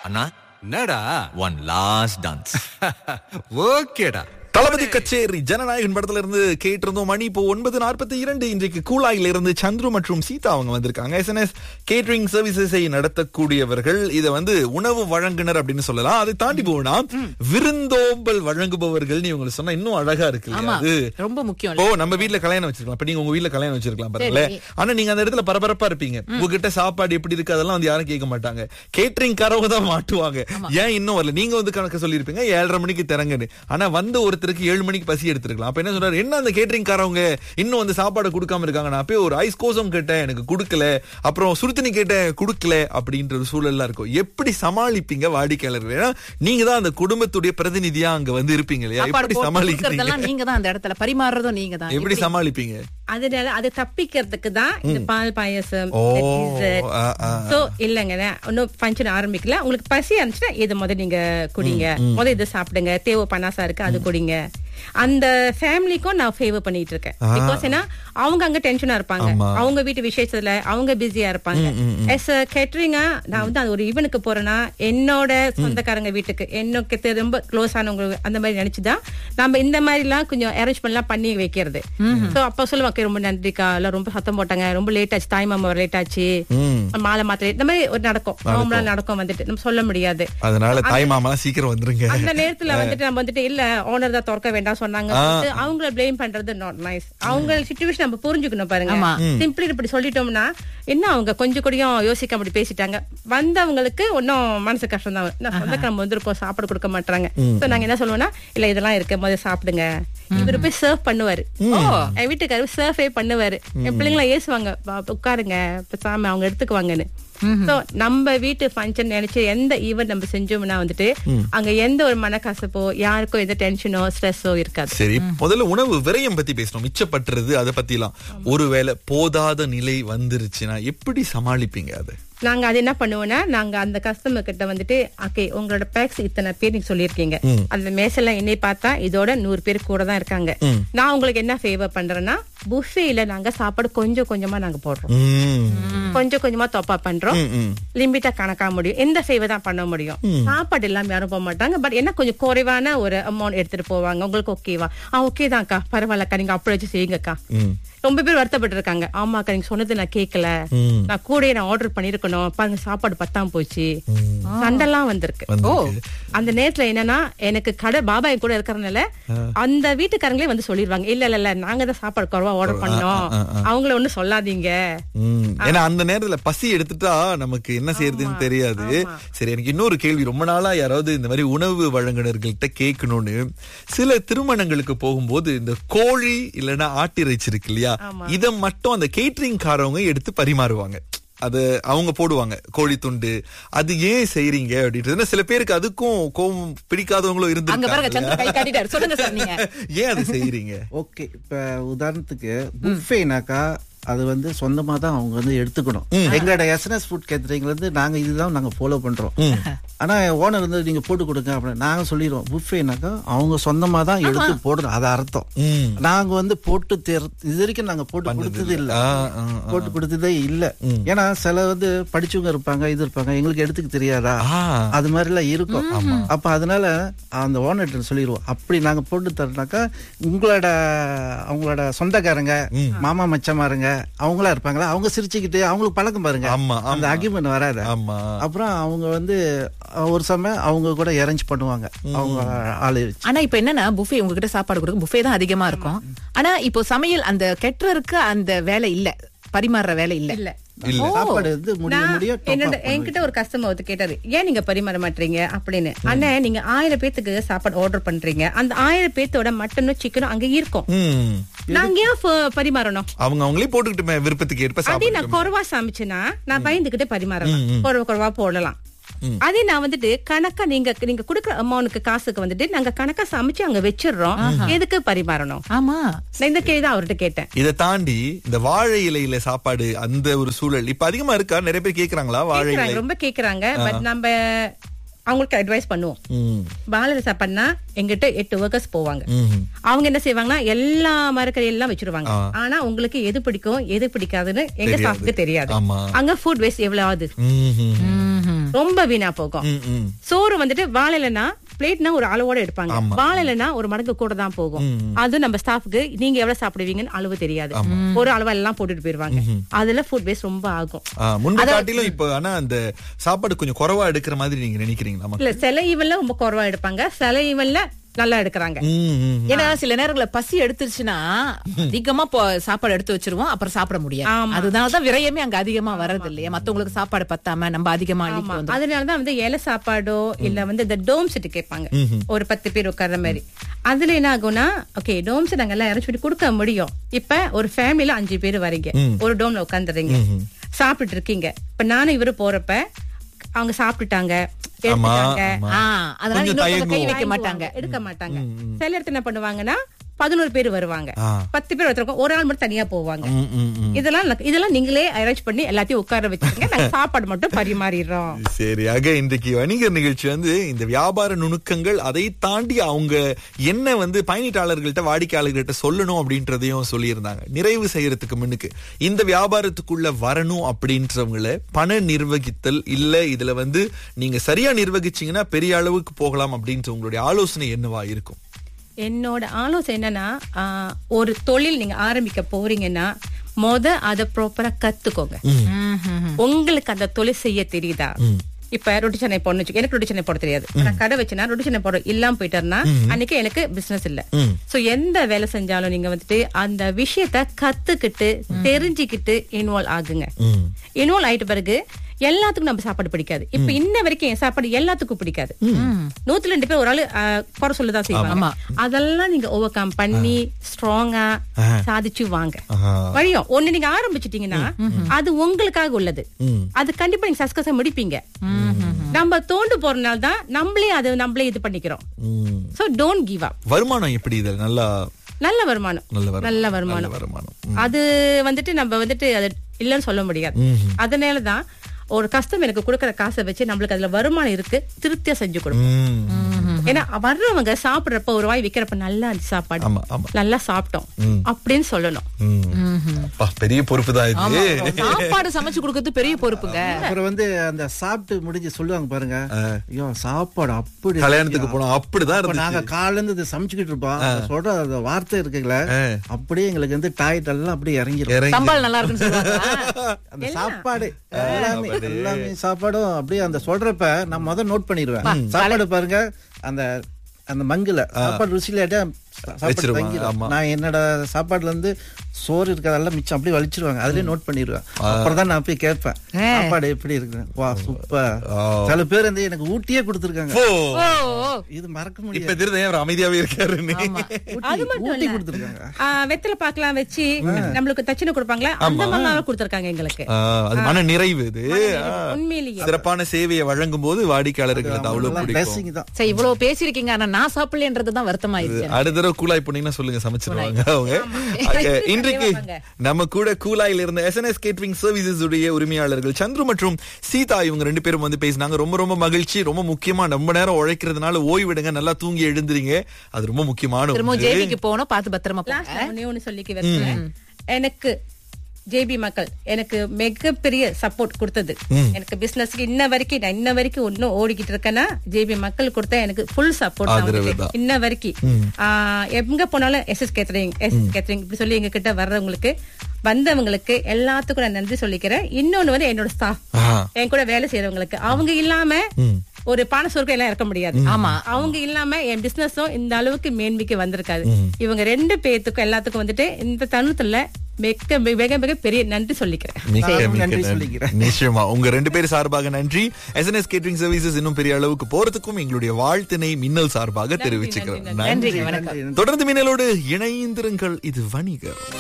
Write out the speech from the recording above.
அண்ணா என்னடா one last dance ஓகேடா தளபதி கச்சேரி ஜனநாயகன் படத்துல இருந்து கேட்டிருந்தோம் மணி இப்போ ஒன்பது நாற்பத்தி இரண்டு இன்றைக்கு கூலாயில இருந்து சந்துரு மற்றும் சீதா அவங்க வந்திருக்காங்க எஸ்என்எஸ் கேட்டரிங் சர்வீசஸை நடத்தக்கூடியவர்கள் இதை வந்து உணவு வழங்குனர் அப்படின்னு சொல்லலாம் அதை தாண்டி போனா விருந்தோம்பல் வழங்குபவர்கள் இவங்க சொன்னா இன்னும் அழகா இருக்கு இல்லையா ஆமா அது ரொம்ப முக்கியம் இப்போ நம்ம வீட்ல கல்யாணம் வச்சிருக்கலாம் இப்ப நீங்க உங்க வீட்ல கல்யாணம் வச்சிருக்கலாம் பாருங்களேன் ஆனா நீங்க அந்த இடத்துல பரபரப்பா இருப்பீங்க உங்ககிட்ட சாப்பாடு எப்படி இருக்கு அதெல்லாம் வந்து யாரும் கேட்க மாட்டாங்க கேட்டரிங் காரவங்க தான் மாட்டுவாங்க ஏன் இன்னும் வரல நீங்க வந்து கணக்கு சொல்லிருப்பீங்க ஏழரை மணிக்கு திறங்கன்னு ஆனா வந்த ஒருத்தருக்கு ஏழு மணிக்கு பசி எடுத்திருக்கலாம் அப்ப என்ன சொல்றாரு என்ன அந்த கேட்டரிங் காரவங்க இன்னும் வந்து சாப்பாடு கொடுக்காம இருக்காங்க நான் போய் ஒரு ஐஸ் கோசம் கேட்டேன் எனக்கு கொடுக்கல அப்புறம் சுடுதண்ணி கேட்டேன் கொடுக்கல அப்படின்ற ஒரு சூழல்லாம் இருக்கும் எப்படி சமாளிப்பீங்க வாடிக்கையாளர்கள் ஏன்னா நீங்க தான் அந்த குடும்பத்துடைய பிரதிநிதியா அங்க வந்து இருப்பீங்க இல்லையா சாப்பாடு எப்படி போட்டு சமாளிக்கிறீங்க கொடுக்கறதெல்லாம் நீங்க தான் அந்த இடத்துல பரிமாறுறதும் நீங்க தான் எப்படி சமாளிப்பீங்க அதனால அதை தப்பிக்கிறதுக்கு தான் இந்த பால் பாயசம் ஓ, dessert. ஆ, ஆ, So, இல்லைங்க இன்னும் ஃபங்க்ஷன் ஆரம்பிக்கல உங்களுக்கு பசி இருந்துச்சுன்னா இது முதல்ல நீங்க குடிங்க முதல்ல இது சாப்பிடுங்க தேவை பனாசா இருக்கு அது குடிங்க அந்த ஃபேமிலிக்கும் நான் ஃபேவர் பண்ணிட்டு இருக்கேன் பிகாஸ் ஏன்னா அவங்க அங்க டென்ஷனா இருப்பாங்க ஆமா. அவங்க வீட்டு விசேஷத்துல அவங்க பிஸியா இருப்பாங்க எஸ் கேட்டரிங்கா நான் வந்து அது ஒரு ஈவனுக்கு போறேன்னா என்னோட சொந்தக்காரங்க வீட்டுக்கு எனக்கு தெ- ரொம்ப க்ளோஸ் ஆனவங்க அந்த மாதிரி நினைச்சுதான் நம்ம இந்த மாதிரி எல்லாம் கொஞ்சம் அரேஞ்ச் பண்ணலாம் பண்ணி வைக்கிறது சோ அப்ப சொல்லுவாங்க "Okay, ரொம்ப நன்றிக்கா எல்லாம் ரொம்ப சத்தம் போட்டாங்க ரொம்ப லேட் ஆச்சு தாய் மாமா லேட் ஆச்சு மாலை மாத்திரை இந்த மாதிரி ஒரு நடக்கும் அவங்களாம் நடக்கும் வந்துட்டு நம்ம சொல்ல முடியாது அதனால தாய் மாமாலாம் சீக்கிரம் வந்துருங்க அந்த நேரத்துல வந்துட்டு நம்ம வந்துட்டு இல்ல ஓனர் தான் திறக்க வேண்டாம் சொன்னாங்க சொல்லிட்டு அவங்கள ப்ளேம் பண்றது நாட் நைஸ் அவங்க சுச்சுவேஷன் நம்ம புரிஞ்சுக்கணும் பாருங்க ஆமா. சிம்பிளி இப்படி சொல்லிட்டோம்னா என்ன அவங்க கொஞ்சம் கூடயும் யோசிக்க அப்படி பேசிட்டாங்க வந்தவங்களுக்கு ஒன்னும் மனசு கஷ்டம் தான் என்ன சொந்தக்காரங்க வந்திருக்கோம் சாப்பாடு கொடுக்க மாட்டாங்க சோ நாங்க என்ன சொல்லுவோம்னா இல்ல இதெல்லாம் இருக்கு முதல்ல சாப்பிடுங்க இவரு போய் சர்வ் பண்ணுவாரு என் வீட்டுக்காரர் சர்வே பண்ணுவாரு என் பிள்ளைங்கள ஏசுவாங்க "வா, உட்காருங்க சாமி அவங்க எடுத்துக்குவாங்கன்னு சோ நம்ம வீட்டு ஃபங்க்ஷன் நினைச்சு எந்த ஈவென்ட் நம்ம செஞ்சோம்னா வந்துட்டு அங்க எந்த ஒரு மனக்கசப்போ யாருக்கும் எந்த டென்ஷனோ ஸ்ட்ரெஸ்ஸோ இருக்காது சரி முதல்ல உணவு விரயம் பத்தி பேசணும் மிச்சப்பட்டுறது அதை பத்திலாம் ஒருவேளை போதாத நிலை வந்துருச்சுன்னா எப்படி சமாளிப்பீங்க அது நாங்க அது என்ன பண்ணுவோம்னா நாங்க அந்த கஸ்டமர் கிட்ட வந்துட்டு ஓகே உங்களோட பேக்ஸ் இத்தனை பேர் நீங்க சொல்லியிருக்கீங்க அந்த மேசெல்லாம் என்னை பார்த்தா இதோட நூறு பேர் கூட தான் இருக்காங்க நான் உங்களுக்கு என்ன ஃபேவர் பண்றேன்னா புஃபேல நாங்க சாப்பாடு கொஞ்சம் கொஞ்சமா நாங்க போடுறோம் ம். கொஞ்சம் கொஞ்சமா தொப்பா பண்றோம் லிமிட்டா கணக்கா முடியும் எந்த ஃபேவர் தான் பண்ண முடியும் சாப்பாடு எல்லாம் யாரும் போக மாட்டாங்க பட் என்ன கொஞ்சம் குறைவான ஒரு அமௌண்ட் எடுத்துட்டு போவாங்க உங்களுக்கு ஓகேவா ஆ ஓகே தான்க்கா பரவாயில்லக்கா நீங்க அப்படி வச்சு செய்யுங்கக்கா ரொம்ப பேர் வருத்தப்பட்டு இருக்காங்க ஆமாக்கா நீங்க சொன்னது நான் கேட்கல நான் கூட நான் ஆர்டர் பண்ணிருக்கணும் பாருங்க சாப்பாடு பத்தாம போச்சு சண்டெல்லாம் வந்திருக்கு ஓ அந்த நேரத்துல என்னன்னா எனக்கு கடை பாபாய் கூட இருக்கறதுனால அந்த வீட்டுக்காரங்களே வந்து சொல்லிடுவாங்க இல்ல இல்ல இல்ல நாங்க தான் சாப்பாடு குறவா ஆர்டர் பண்ணோம் அவங்கள ஒண்ணும் சொல்லாதீங்க ம். ஏன்னா அந்த நேரத்துல பசி எடுத்துட்டா நமக்கு என்ன செய்யறதுன்னு தெரியாது சரி எனக்கு இன்னொரு கேள்வி ரொம்ப நாளா யாராவது இந்த மாதிரி உணவு வழங்குனர்கள்ட்ட கேட்கணும்னு சில திருமணங்களுக்கு போகும்போது இந்த கோழி இல்லைன்னா ஆட்டிறைச்சி இருக்கு இல்லையா இத மட்டும் அந்த கேட்டரிங் காரவங்க எடுத்து பரிமாறுவாங்க அது அவங்க போடுவாங்க கோழி துண்டு அது ஏன் செய்றீங்க அப்படின்றது சில பேருக்கு அதுக்கும் கோவம் பிடிக்காதவங்களும் அங்க பாருங்க சந்திர கை இருந்து காட்டிட்டாரு சொல்லுங்க சார் நீங்க ஏன் அது செய்றீங்க ஓகே இப்ப உதாரணத்துக்கு புஃபேனாக்கா அது வந்து சொந்தமா தான் அவங்க வந்து எடுத்துக்கணும் எங்களோட எஸ்என்எஸ் ஃபுட் கேட்டரிங்ல இருந்து நாங்க இதுதான் நாங்க ஃபாலோ பண்றோம் ஆனா ஓனர் வந்து நீங்க போட்டு கொடுங்க அப்படின்னு நாங்க சொல்லிடுவோம் புஃபேனாக்கா அவங்க சொந்தமா தான் எடுத்து போடணும் அது அர்த்தம் ம். நாங்க வந்து போட்டு தேர் இது வரைக்கும் நாங்க போட்டு கொடுத்தது இல்ல ஆ, ஆ, ஆ. போட்டு கொடுத்ததே இல்ல ஏன்னா சில வந்து படிச்சவங்க இருப்பாங்க இது இருப்பாங்க எங்களுக்கு எடுத்துக்க தெரியாதா ஆ. அது மாதிரி எல்லாம் இருக்கும் அப்ப அதனால அந்த ஓனர்கிட்ட சொல்லிடுவோம் அப்படி நாங்க போட்டு தரனாக்கா உங்களோட அவங்களோட சொந்தக்காரங்க மாமா மச்சமாருங்க அவங்களா இருப்பாங்களா அவங்க சிரிச்சுக்கிட்டு அவங்களுக்கு பழக்கம் பாருங்க ஆமா, அந்த ஆமா. அகிமெண்ட் வராது ஆமா அப்புறம் அவங்க வந்து அஹ், ஒரு சமயம் அவங்க கூட அரேஞ்ச் பண்ணுவாங்க அவங்க ஆளு வச்சு ஆனா இப்ப என்னன்னா புஃபே உங்ககிட்ட சாப்பாடு கொடுக்கும் புஃபே தான் அதிகமா இருக்கும் ஆனா இப்போ சமையல் அந்த கெட்டருக்கு அந்த வேலை இல்ல பரிமாறுற வேலை இல்ல இல்ல இல்ல சாப்பாடு வந்து முடிய நான் முடிய top என்னோட up என்கிட்ட ஒரு கஸ்டமர் வந்து கேட்டாரு ஏன் நீங்க பரிமாற மாட்டீங்க அப்படின்னு அண்ணா நீங்க ஆயிரம் பேத்துக்கு சாப்பாடு ஆர்டர் பண்றீங்க அந்த ஆயிரம் பேத்தோட மட்டனும் சிக்கனும் அங்க இருக்கும் ம். நாங்க ஏன் ஃப- பரிமாறணும் அவங்க அவங்களே போட்டுக்கிட்டுமே விருப்பத்துக்கு ஏற்ப அதே சாப்பிட்டு நான் குறவா சமைச்சுன்னா நான் பயந்துகிட்டு பரிமாறலாம் குறவ குறவா போடலாம் அதே நான் வந்துட்டு கணக்கா நீங்க நீங்க குடுக்குற அமௌண்ட்க்கு காசுக்கு வந்துட்டு நாங்க கணக்கா சமைச்சு அங்க வச்சிடுறோம் எதுக்கு பரிமாறணும் ஆமா நான் இந்த கேள்வி தான் அவர்கிட்ட கேட்டேன் இதை தாண்டி இந்த வாழை இலையில சாப்பாடு அந்த ஒரு சூழல் இப்ப அதிகமா இருக்கா நிறைய பேர் கேக்குறாங்களா வாழை இலை கேக்குறாங்க ரொம்ப கேக்குறாங்க பட் நம்ம அவங்களுக்கு அட்வைஸ் பண்ணுவோம் ம். பாலர சாப்பாடுனா எங்கிட்ட எட்டு ஒர்க்கர்ஸ் போவாங்க ம்ஹும். அவங்க என்ன செய்வாங்கன்னா எல்லா மரக்கறி எல்லாம் வச்சிருவாங்க ஆ. ஆனா உங்களுக்கு எது பிடிக்கும் எது பிடிக்காதுன்னு எங்க தெரியாது. ஸ்டாஃப்க்கு தெரியாது ஆமா. அங்க ஃபுட் வேஸ்ட் எவ்வளவு ஆகுது ம்ஹும். ரொம்ப வீணா போகும் ம், ம். சோறு வந்துட்டு வாழைலனா பிளேட்னா ஒரு அளவோட எடுப்பாங்க ஆமா. வாழைலனா ஒரு மடங்கு கூட தான் போகும் அது நம்ம ஸ்டாஃப்க்கு நீங்க எவ்வளவு சாப்பிடுவீங்கன்னு அளவு தெரியாது ஒரு அளவு எல்லாம் போட்டுட்டு போயிருவாங்க அதுல ஃபுட் வேஸ்ட் ரொம்ப ஆகும் ஆ, முன்பு காட்டிலும் இப்ப ஆனா அந்த சாப்பாடு கொஞ்சம் குறைவா எடுக்கிற மாதிரி நீங்க நினைக்கிறீங்களா மக்கள்? இல்ல சில ஈவன்ல ரொம்ப குறைவா எடுப்பாங்க சில ஈவன்ல நல்லா எடுக்கிறாங்க ம், ம். ஏன்னா சில நேரங்கள்ல பசி எடுத்துருச்சுன்னா அதிகமா போ- சாப்பாடு எடுத்து வச்சிருவோம் அப்புறம் சாப்பிட முடியாது ஆமா. அதனாலதான் விரயமே அங்க அதிகமா வர்றது இல்லையா மத்தவங்களுக்கு சாப்பாடு பத்தாம நம்ம அதிகமா அள்ளிட்டு ஆமா வந்துரும். அதனாலதான் வந்து இலை சாப்பாடோ இல்ல வந்து இந்த டோம் செட் கேட்பாங்க ஒரு பத்து பேர் உட்கார்ற மாதிரி அதுல என்ன ஆகும்னா ஓகே டோம் செட் நாங்க எல்லாம் இறச்சி கொடுக்க முடியும் இப்ப ஒரு ஃபேமிலில அஞ்சு பேர் வரீங்க ஒரு டோம்ல உட்காந்துறீங்க சாப்பிட்டு இருக்கீங்க இப்ப நானும் இவரு போறப்ப அவங்க சாப்பிட்டுட்டாங்க எடுத்துட்டாங்க ஆமா. ஆ, அதனால கொஞ்சம் இன்னொருத்தவங்க கை தயங்குவோம். வைக்க மாட்டாங்க எடுக்க மாட்டாங்க சில இடத்துல என்ன பண்ணுவாங்கன்னா பதினோரு பேர் வருவாங்க ஆ. பத்து பேர் ஒருத்தருக்கும் ஒரு ஆள் மட்டும் தனியா போவாங்க ம், ம், ம். இதெல்லாம் எனக்கு- இதெல்லாம் நீங்களே அரேஞ்ச் பண்ணி எல்லாத்தையும் உட்கார வச்சுக்கோங்க நாங்க சாப்பாடு மட்டும் பரிமாறிடுறோம் சரி ஆக இன்றைக்கு வணிகர் நிகழ்ச்சி வந்து இந்த வியாபார நுணுக்கங்கள் அதை தாண்டி அவங்க என்ன வந்து பயணிட்டாளர்கள்ட்ட வாடிக்கையாளர்கள்ட்ட சொல்லணும் அப்படின்றதையும் சொல்லியிருந்தாங்க நிறைவு செய்யறதுக்கு முன்னுக்கு இந்த வியாபாரத்துக்குள்ள வரணும் அப்படின்றவங்கள பண நிர்வகித்தல் இல்ல இதுல வந்து நீங்க சரியா நிர்வகிச்சீங்கன்னா பெரிய அளவுக்கு போகலாம் அப்படின்ற உங்களுடைய ஆலோசனை என்னவா இருக்கும் என்னோட ஆலோசனை என்னன்னா ஆஹ், ஒரு தொழில் நீங்க ஆரம்பிக்க போறீங்கன்னா மொத அத ப்ராப்பரா கத்துக்கோங்க உங்களுக்கு அந்த தொழில் செய்ய தெரியுதா இப்ப ரொட்டி சென்னை போடணும் வச்சுக்கோ. எனக்கு ரொட்டி சென்னை போட தெரியாது நான் கடை வச்சுனா ரொட்டி சென்னை போட இல்லாம போயிட்டாருன்னா அன்னைக்கு எனக்கு பிசினஸ் இல்ல சோ எந்த வேலை செஞ்சாலும் நீங்க வந்துட்டு அந்த விஷயத்த கத்துக்கிட்டு தெரிஞ்சுக்கிட்டு இன்வால்வ் ஆகுங்க இன்வால்வ் ஆயிட்ட பிறகு எல்லாத்துக்கும் நம்ம சாப்பாடு பிடிக்காது இப்ப இன்ன வரைக்கும் என் சாப்பாடு எல்லாத்துக்கும் பிடிக்காது நூத்துல ரெண்டு பேர் ஒரு ஆளு ஆஹ், குறை சொல்லதான் செய்வாங்க அதெல்லாம் நீங்க ஓவர் கம் பண்ணி ஸ்ட்ராங்கா சாதிச்சு வாங்க வழியும் ஒண்ணு நீங்க ஆரம்பிச்சிட்டீங்கன்னா அது உங்களுக்காக உள்ளது அது கண்டிப்பா நீங்க சஸ்கஸா முடிப்பீங்க நம்ம தோண்டு போறதுனால தான் நம்மளே அது நம்மளே இது பண்ணிக்கிறோம் ம். சோ டோன்ட் கிவ் அப் வருமானம் எப்படி இதுல நல்லா நல்ல வருமானம் நல்ல வருமானம். நல்ல நல்ல வருமானம் வருமானம் அது வந்துட்டு நம்ம வந்துட்டு அது இல்லைன்னு சொல்ல முடியாது அதனாலதான் ஒரு கஸ்டம் எனக்கு கொடுக்கற காசை வச்சு நம்மளுக்கு அதுல வருமானம் இருக்கு திருப்தியா செஞ்சு கொடுப்போம் ம். ஏன்னா வர்றவங்க சாப்பிடுறப்ப ஒரு வாய் விக்கிறப்ப நல்லா இருந்துச்சு சாப்பாடு ஆமா ஆமா நல்லா சாப்பிட்டோம் அப்படின்னு சொல்லணும் ம். அப்பா, பெரிய பொறுப்பு தான் இது சாப்பாடு சமைச்சு கொடுக்கறது பெரிய பொறுப்புங்க அப்புறம் வந்து அந்த சாப்பிட்டு முடிஞ்சு சொல்லுவாங்க பாருங்க ஐயோ சாப்பாடு அப்படி கல்யாணத்துக்கு போனோம் அப்படிதான் அப்ப இருந்துச்சு நாங்க காலைல இருந்து இதை சமைச்சுக்கிட்டு இருப்போம் அந்த சொல்ற அந்த வார்த்தை இருக்குங்களே அப்படியே எங்களுக்கு வந்து டாய்ட் எல்லாம் அப்படியே இறங்கிரும் இறங்கி சம்பால் நல்லா இருக்குன்னு சொல்லுவாங்க அந்த சாப்பாடு எல்லாமே எல்லாமே சாப்பாடும் அப்படியே அந்த சொல்றப்ப நான் முத நோட் பண்ணிடுவேன் சாப்பாடு பாருங்க அந்த அந்த மங்குல சாப்பாடு ருசியில சாப்பாடு வச்சிருவாங்க, தங்கிரும். ஆமா. நான் என்னோட சாப்பாடுல இருந்து சோறு இருக்கிறதெல்லாம் மிச்சம் அப்படியே வலிச்சிருவாங்க அதுலயே நோட் பண்ணிடுவேன் அப்புறம் தான் நான் போய் கேட்பேன் சாப்பாடு எப்படி இருக்கு வா சூப்பர் சில பேர் வந்து எனக்கு ஊட்டியே கொடுத்துருக்காங்க ஓ ஓ, ஓ. இது மறக்க இப்ப முடியாது தெரியுது ஏன் அவர் அமைதியாவே இருக்காரு அது மட்டும் ஊட்டி இல்ல கொடுத்துருக்காங்க ஆ, வெத்தலை பாக்கலாம் வச்சு நம்மளுக்கு தட்சணை கொடுப்பாங்களா அந்த மாதிரி கொடுத்திருக்காங்க எங்களுக்கு அது மன நிறைவு இது ஆ. உண்மையிலேயே சிறப்பான சேவையை வழங்கும் போது வாடிக்கையாளர்களுக்கு அது அவ்வளவு பிடிக்கும் பிளஸிங் தான் சரி இவ்வளவு பேசிருக்கீங்க ஆனா நான் சாப்பிடலன்றதுதான் வருத்தமாயிருச்சு அடுத்த தடவை கூலாய் போனீங்கன்னா சொல்லுங்க சமைச்சிருவாங்க அவங்க அஹ், இன்றைக்கு நம்ம கூட கூலாயில் இருந்த எஸ்என்எஸ் கேட்டரிங் சர்வீசஸ் உடைய உரிமையாளர்கள் சந்துரு மற்றும் சீதா இவங்க ரெண்டு பேரும் வந்து பேசினாங்க ரொம்ப ரொம்ப மகிழ்ச்சி ரொம்ப முக்கியமா ரொம்ப நேரம் உழைக்கிறதுனால ஓய்விடுங்க நல்லா தூங்கி எழுந்துறீங்க அது ரொம்ப முக்கியமான திரும்ப ஒன்று. ஜேபிக்கு போனோம் பார்த்து பத்திரமா போங்க லாஸ்ட் ஒண்ணே ஒண்ணு சொல்லிக்க விரும்புறேன் எனக்கு ஜேபி மக்கள் எனக்கு மிகப்பெரிய சப்போர்ட் கொடுத்தது எனக்கு பிசினஸ்க்கு இன்ன வரைக்கும் நான் இன்ன வரைக்கும் ஒன்னும் ஓடிக்கிட்டு இருக்கேன்னா ஜேபி மக்கள் கொடுத்த எனக்கு ஃபுல் சப்போர்ட் ஆதரவு தான். இன்ன வரைக்கும் ஆஹ், எங்க போனாலும் S S catering S catering இப்படி சொல்லி எங்க கிட்ட வர்றவங்களுக்கு வந்தவங்களுக்கு எல்லாத்துக்கும் நான் நன்றி சொல்லிக்கிறேன் இன்னொன்னு வந்து என்னோட ஸ்டாஃப் ஆஹா. என் கூட வேலை செய்யறவங்களுக்கு அவங்க இல்லாம ஒரு பான சொர்க்கம் எல்லாம் இருக்க முடியாது ஆமா. அவங்க இல்லாம என் பிசினஸும் இந்த அளவுக்கு மேன்மைக்கு வந்திருக்காது இவங்க ரெண்டு பேத்துக்கும் எல்லாத்துக்கும் வந்துட்டு இந்த தருணத்துல மிக மிக மிக பெரிய நன்றி சொல்லிக்கிறேன் மிக்க நானும் மிக்க நன்றி நன்றி. சொல்லிக்கிறேன். நிச்சயமா உங்க ரெண்டு பேர் சார்பாக நன்றி எஸ்என்எஸ் கேட்டரிங் சர்வீசஸ் இன்னும் பெரிய அளவுக்கு போறதுக்கும் எங்களுடைய வாழ்த்தினை மின்னல் சார்பாக தெரிவிச்சுக்கிறோம் நன்றி, நன்றி நன்றிங்க வணக்கம் தொடர்ந்து மின்னலோடு இணைந்திருங்கள் இது வணிகர்